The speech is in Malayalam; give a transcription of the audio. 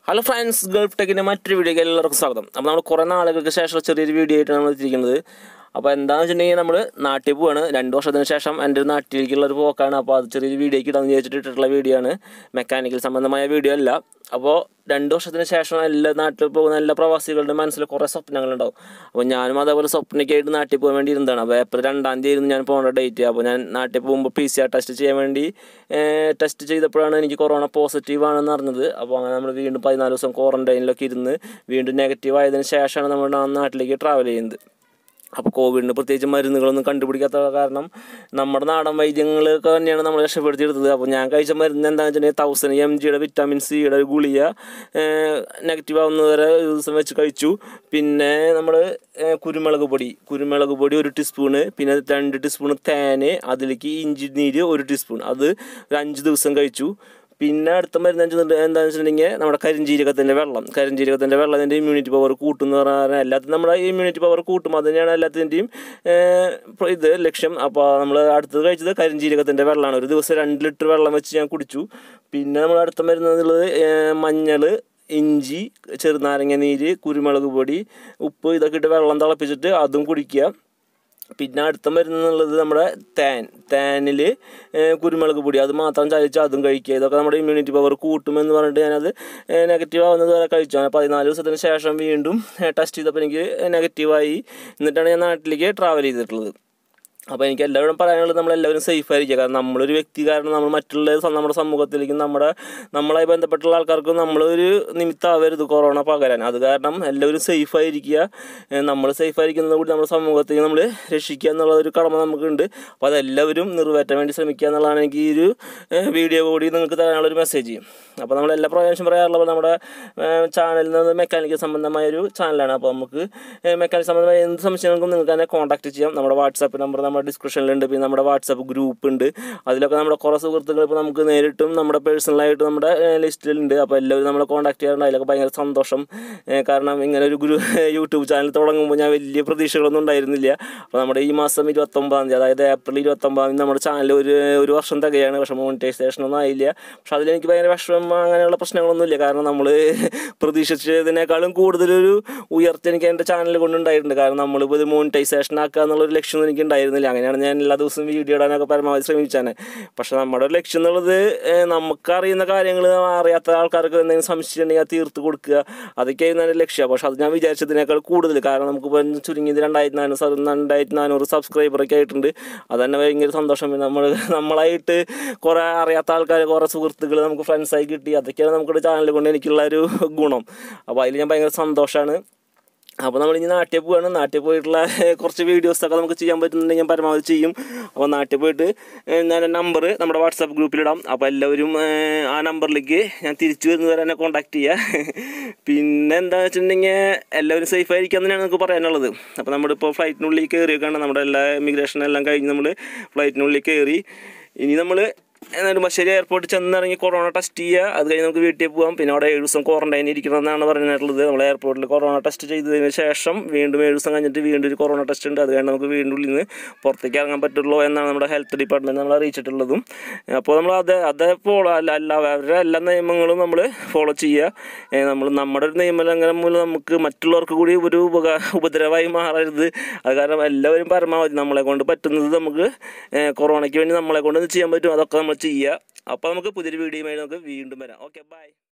ഹലോ ഫ്രണ്ട്സ് ഗൾഫ് ടെക്കിൻ്റെ മറ്റൊരു വീഡിയോയ്ക്ക് എല്ലാവർക്കും സ്വാഗതം അപ്പോൾ നമ്മൾ കുറേ നാളുകൾക്ക് ശേഷം ചെറിയൊരു വീഡിയോ ആയിട്ടാണ് നമ്മൾ എത്തിയിരിക്കുന്നത് അപ്പോൾ എന്താണെന്ന് വെച്ചിട്ടുണ്ടെങ്കിൽ നമ്മൾ നാട്ടിൽ പോവാണ് രണ്ട് വർഷത്തിന് ശേഷം എൻ്റെ ഒരു നാട്ടിലേക്കുള്ള ഒരു പോക്കാണ് അപ്പോൾ അത് ചെറിയൊരു വീഡിയോയ്ക്ക് ഇടാന്ന് വിചാരിച്ചിട്ട് ഇട്ടിട്ടുള്ള വീഡിയോ ആണ് മെക്കാനിക്കൽ സംബന്ധമായ വീഡിയോ അല്ല അപ്പോൾ രണ്ട് വർഷത്തിന് ശേഷം എല്ലാ നാട്ടിൽ പോകുന്ന എല്ലാ പ്രവാസികളുടെ മനസ്സിൽ കുറേ സ്വപ്നങ്ങളുണ്ടാവും അപ്പോൾ ഞാനും അതേപോലെ സ്വപ്നയ്ക്കായിട്ട് നാട്ടിൽ പോകാൻ വേണ്ടി ഇരുന്നതാണ് അപ്പോൾ ഏപ്രിൽ രണ്ടാം തീയതി ആയിരുന്നു ഞാൻ പോകേണ്ട ഡേറ്റ് അപ്പോൾ ഞാൻ നാട്ടിൽ പോകുമ്പോൾ പി സി ആർ ടെസ്റ്റ് ചെയ്യാൻ വേണ്ടി ടെസ്റ്റ് ചെയ്തപ്പോഴാണ് എനിക്ക് കൊറോണ പോസിറ്റീവ് ആണെന്ന് അറിഞ്ഞത് അപ്പോൾ അങ്ങനെ നമ്മൾ വീണ്ടും പതിനാല് ദിവസം ക്വാറൻറ്റൈനിലൊക്കെ ഇരുന്ന് വീണ്ടും നെഗറ്റീവ് ആയതിനു ശേഷമാണ് നമ്മൾ നാട്ടിലേക്ക് ട്രാവൽ ചെയ്യുന്നത് അപ്പോൾ കോവിഡിന് പ്രത്യേകിച്ച് മരുന്നുകളൊന്നും കണ്ടുപിടിക്കാത്ത കാരണം നമ്മുടെ നാടൻ വൈദ്യങ്ങളൊക്കെ തന്നെയാണ് നമ്മൾ രക്ഷപ്പെടുത്തിയെടുത്തത് അപ്പോൾ ഞാൻ കഴിച്ച മരുന്ന് എന്താണെന്ന് വെച്ചിട്ടുണ്ടെങ്കിൽ തൗസൻഡ് എം ജിയുടെ വിറ്റാമിൻ സിയുടെ ഒരു ഗുളിക നെഗറ്റീവ് ആവുന്നത് വരെ ഒരു ദിവസം വെച്ച് കഴിച്ചു പിന്നെ നമ്മൾ കുരുമുളക് പൊടി കുരുമുളക് പൊടി ഒരു ടീസ്പൂണ് പിന്നെ രണ്ട് ടീസ്പൂണ് തേന് അതിലേക്ക് ഇഞ്ചി നീര് ഒരു ടീസ്പൂൺ അത് ഒരു അഞ്ച് ദിവസം കഴിച്ചു പിന്നെ അടുത്ത മരുന്ന് വെച്ചിട്ടുണ്ട് എന്താണെന്ന് വെച്ചിട്ടുണ്ടെങ്കിൽ നമ്മുടെ കരിഞ്ജീരകത്തിൻ്റെ വെള്ളം കരിഞ്ജീരകത്തിൻ്റെ വെള്ളം അതിൻ്റെ ഇമ്മ്യൂണിറ്റി പവർ കൂട്ടും എന്ന് പറഞ്ഞാൽ എല്ലാത്തിനും നമ്മുടെ ഇമ്മ്യൂണിറ്റി പവർ കൂട്ടും അത് തന്നെയാണ് എല്ലാത്തിൻ്റെയും ഇത് ലക്ഷ്യം അപ്പോൾ നമ്മൾ അടുത്തത് കഴിച്ചത് കരിഞ്ജീരകത്തിൻ്റെ വെള്ളമാണ് ഒരു ദിവസം രണ്ട് ലിറ്റർ വെള്ളം വെച്ച് ഞാൻ കുടിച്ചു പിന്നെ നമ്മൾ അടുത്ത മരുന്ന് എന്നുള്ളത് മഞ്ഞൾ ഇഞ്ചി ചെറുനാരങ്ങ നീര് കുരുമുളക് പൊടി ഉപ്പ് ഇതൊക്കെ ഇട്ട് വെള്ളം തിളപ്പിച്ചിട്ട് അതും കുടിക്കുക പിന്നെ അടുത്ത മരുന്ന് എന്നുള്ളത് നമ്മുടെ തേൻ തേനിൽ കുരുമുളക് പൊടി അത് മാത്രം ചതച്ച് അതും കഴിക്കുക ഇതൊക്കെ നമ്മുടെ ഇമ്മ്യൂണിറ്റി പവർ കൂട്ടുമെന്ന് പറഞ്ഞിട്ട് ഞാനത് നെഗറ്റീവ് ആവുന്നത് വരെ കഴിച്ചു അങ്ങനെ പതിനാല് ദിവസത്തിന് ശേഷം വീണ്ടും ടെസ്റ്റ് ചെയ്തപ്പോൾ എനിക്ക് നെഗറ്റീവായി എന്നിട്ടാണ് ഞാൻ നാട്ടിലേക്ക് ട്രാവൽ ചെയ്തിട്ടുള്ളത് അപ്പോൾ എനിക്ക് എല്ലാവരും പറയാനുള്ളത് നമ്മളെല്ലാവരും സേഫ് ആയിരിക്കുക കാരണം നമ്മളൊരു വ്യക്തി കാരണം നമ്മൾ മറ്റുള്ള നമ്മുടെ സമൂഹത്തിലേക്കും നമ്മുടെ നമ്മളായി ബന്ധപ്പെട്ടുള്ള ആൾക്കാർക്കും നമ്മളൊരു നിമിത്തമാവരുത് കൊറോണ പകരാൻ അത് കാരണം എല്ലാവരും സേഫ് ആയിരിക്കുക നമ്മൾ സേഫ് ആയിരിക്കുന്നത് കൂടി നമ്മുടെ സമൂഹത്തേക്ക് നമ്മൾ രക്ഷിക്കുക എന്നുള്ള ഒരു കടമ നമുക്കുണ്ട് അപ്പോൾ അതെല്ലാവരും നിറവേറ്റാൻ വേണ്ടി ശ്രമിക്കുക എന്നുള്ളതാണ് എനിക്ക് ഈ ഒരു വീഡിയോ കൂടി നിങ്ങൾക്ക് തരാനുള്ളൊരു മെസ്സേജ് അപ്പോൾ നമ്മൾ എല്ലാ പ്രാവശ്യം പറയാറുള്ളത് നമ്മുടെ ചാനലിൽ നിന്ന് മെക്കാനിക്കൽ സംബന്ധമായ ഒരു ചാനലാണ് അപ്പോൾ നമുക്ക് മെക്കാനിക് സംബന്ധമായ എന്ത് സംശയങ്ങൾക്കും നിങ്ങൾക്ക് തന്നെ കോൺടാക്ട് ചെയ്യാം നമ്മുടെ വാട്സാപ്പ് നമ്പർ നമ്മുടെ ഡിസ്ക്രിപ്ഷനിലുണ്ട് പിന്നെ നമ്മുടെ വാട്സാപ്പ് ഗ്രൂപ്പ് ഉണ്ട് അതിലൊക്കെ നമ്മുടെ കുറേ സുഹൃത്തുക്കൾ ഇപ്പോൾ നമുക്ക് നേരിട്ടും നമ്മുടെ പേഴ്സണലായിട്ട് നമ്മുടെ ലിസ്റ്റിലുണ്ട് അപ്പോൾ എല്ലാവരും നമ്മളെ കോൺടാക്ട് ചെയ്യാറുണ്ട് അതിലൊക്കെ ഭയങ്കര സന്തോഷം കാരണം ഇങ്ങനെ ഒരു ഗ്രൂ യൂട്യൂബ് ചാനൽ തുടങ്ങുമ്പോൾ ഞാൻ വലിയ പ്രതീക്ഷകളൊന്നും ഉണ്ടായിരുന്നില്ല അപ്പോൾ നമ്മുടെ ഈ മാസം ഇരുപത്തൊമ്പതാം തീയതി അതായത് ഏപ്രിൽ ഇരുപത്തൊമ്പതാം തീയതി നമ്മുടെ ചാനൽ ഒരു ഒരു വർഷം തികയാണ് പക്ഷേ മോണിറ്റൈസേഷൻ ഒന്നും ആയില്ല പക്ഷെ അതിലെനിക്ക് ഭയങ്കര വിഷമം അങ്ങനെയുള്ള പ്രശ്നങ്ങളൊന്നുമില്ല കാരണം നമ്മൾ പ്രതീക്ഷിച്ചതിനേക്കാളും കൂടുതലൊരു ഉയർച്ച എനിക്ക് എൻ്റെ ചാനൽ കൊണ്ടുണ്ടായിട്ടുണ്ട് കാരണം നമ്മളിപ്പോൾ ഇത് മോണിറ്റൈസേഷൻ ആക്കുക എന്നുള്ളൊരു ലക്ഷ്യം എനിക്ക് ഉണ്ടായിരുന്നില്ല അങ്ങനെയാണ് ഞാൻ എല്ലാ ദിവസവും വീഡിയോ ഇടാനൊക്കെ പരമാവധി ശ്രമിച്ചാണ് പക്ഷെ നമ്മുടെ ലക്ഷ്യം എന്നുള്ളത് നമുക്കറിയുന്ന കാര്യങ്ങൾ അറിയാത്ത ആൾക്കാർക്ക് എന്തെങ്കിലും സംശയം ഉണ്ടെങ്കിൽ അത് തീർത്ത് കൊടുക്കുക അതൊക്കെയായിരുന്നു എൻ്റെ ലക്ഷ്യം പക്ഷെ അത് ഞാൻ വിചാരിച്ചതിനേക്കാൾ കൂടുതൽ കാരണം നമുക്കിപ്പോൾ ചുരുങ്ങിയത് രണ്ടായിരത്തി നാനൂറ് രണ്ടായിരത്തി നാനൂറ് സബ്സ്ക്രൈബറൊക്കെ ആയിട്ടുണ്ട് അത് തന്നെ ഭയങ്കര സന്തോഷം നമ്മൾ നമ്മളായിട്ട് കുറേ അറിയാത്ത ആൾക്കാർ കുറേ സുഹൃത്തുക്കൾ നമുക്ക് ഫ്രണ്ട്സായി കിട്ടി അതൊക്കെയാണ് നമ്മുടെ ചാനൽ കൊണ്ട് എനിക്കുള്ള ഒരു ഗുണം അപ്പോൾ അതിൽ ഞാൻ ഭയങ്കര സന്തോഷമാണ് അപ്പോൾ നമ്മൾ ഇനി നാട്ടിൽ പോവുകയാണ് നാട്ടിൽ പോയിട്ടുള്ള കുറച്ച് വീഡിയോസൊക്കെ നമുക്ക് ചെയ്യാൻ പറ്റുന്നുണ്ടെങ്കിൽ ഞാൻ പരമാവധി ചെയ്യും അപ്പോൾ നാട്ടിൽ പോയിട്ട് ഞാൻ നമ്പർ നമ്മുടെ വാട്സാപ്പ് ഗ്രൂപ്പിലിടാം അപ്പോൾ എല്ലാവരും ആ നമ്പറിലേക്ക് ഞാൻ തിരിച്ചു വരുന്നവരെ എന്നെ കോൺടാക്ട് ചെയ്യുക പിന്നെ എന്താണെന്ന് വെച്ചിട്ടുണ്ടെങ്കിൽ എല്ലാവരും സേഫ് ആയിരിക്കുക തന്നെയാണ് നമുക്ക് പറയാനുള്ളത് അപ്പോൾ നമ്മളിപ്പോൾ ഫ്ലൈറ്റിനുള്ളിൽ കയറിയൊക്കെയാണ് നമ്മുടെ എല്ലാ ഇമിഗ്രേഷൻ എല്ലാം കഴിഞ്ഞ് നമ്മൾ ഫ്ലൈറ്റിനുള്ളിൽ കയറി ഇനി നമ്മൾ എന്നാലും ബശ്ശേരി എയർപോർട്ടിൽ ചെന്നിറങ്ങി കൊറോണ ടെസ്റ്റ് ചെയ്യുക അത് കഴിഞ്ഞ് നമുക്ക് വീട്ടിൽ പോകാം പിന്നെ അവിടെ ഏഴ് ദിവസം ക്വാറന്റൈൻ ഇരിക്കണമെന്നാണ് പറഞ്ഞിട്ടുള്ളത് നമ്മൾ എയർപോർട്ടിൽ കൊറോണ ടെസ്റ്റ് ചെയ്തതിന് ശേഷം വീണ്ടും ഏഴ് ദിവസം കഴിഞ്ഞിട്ട് വീണ്ടും ഒരു കൊറോണ ടെസ്റ്റ് ഉണ്ട് അത് കഴിഞ്ഞ് നമുക്ക് വീണ്ടും ഉള്ളിൽ നിന്ന് പുറത്തേക്ക് ഇറങ്ങാൻ പറ്റുള്ളൂ എന്നാണ് നമ്മുടെ ഹെൽത്ത് ഡിപ്പാർട്ട്മെൻറ്റ് നമ്മൾ അറിയിച്ചിട്ടുള്ളതും അപ്പോൾ നമ്മൾ അത് അതേ ഫോളോ അല്ല അല്ല അവരുടെ എല്ലാ നിയമങ്ങളും നമ്മൾ ഫോളോ ചെയ്യുക നമ്മൾ നമ്മുടെ ഒരു നിയമലംഘനം മൂലം നമുക്ക് മറ്റുള്ളവർക്ക് കൂടി ഒരു ഉപകാ ഉപദ്രവമായി മാറരുത് അത് കാരണം എല്ലാവരും പരമാവധി നമ്മളെ കൊണ്ട് പറ്റുന്നത് നമുക്ക് കൊറോണയ്ക്ക് വേണ്ടി നമ്മളെ കൊണ്ട് ചെയ്യാൻ പറ്റും അതൊക്കെ നമ്മൾ ചെയ്യുക അപ്പോൾ നമുക്ക് പുതിയൊരു വീഡിയോയുമായി നമുക്ക് വീണ്ടും വരാം ഓക്കെ ബൈ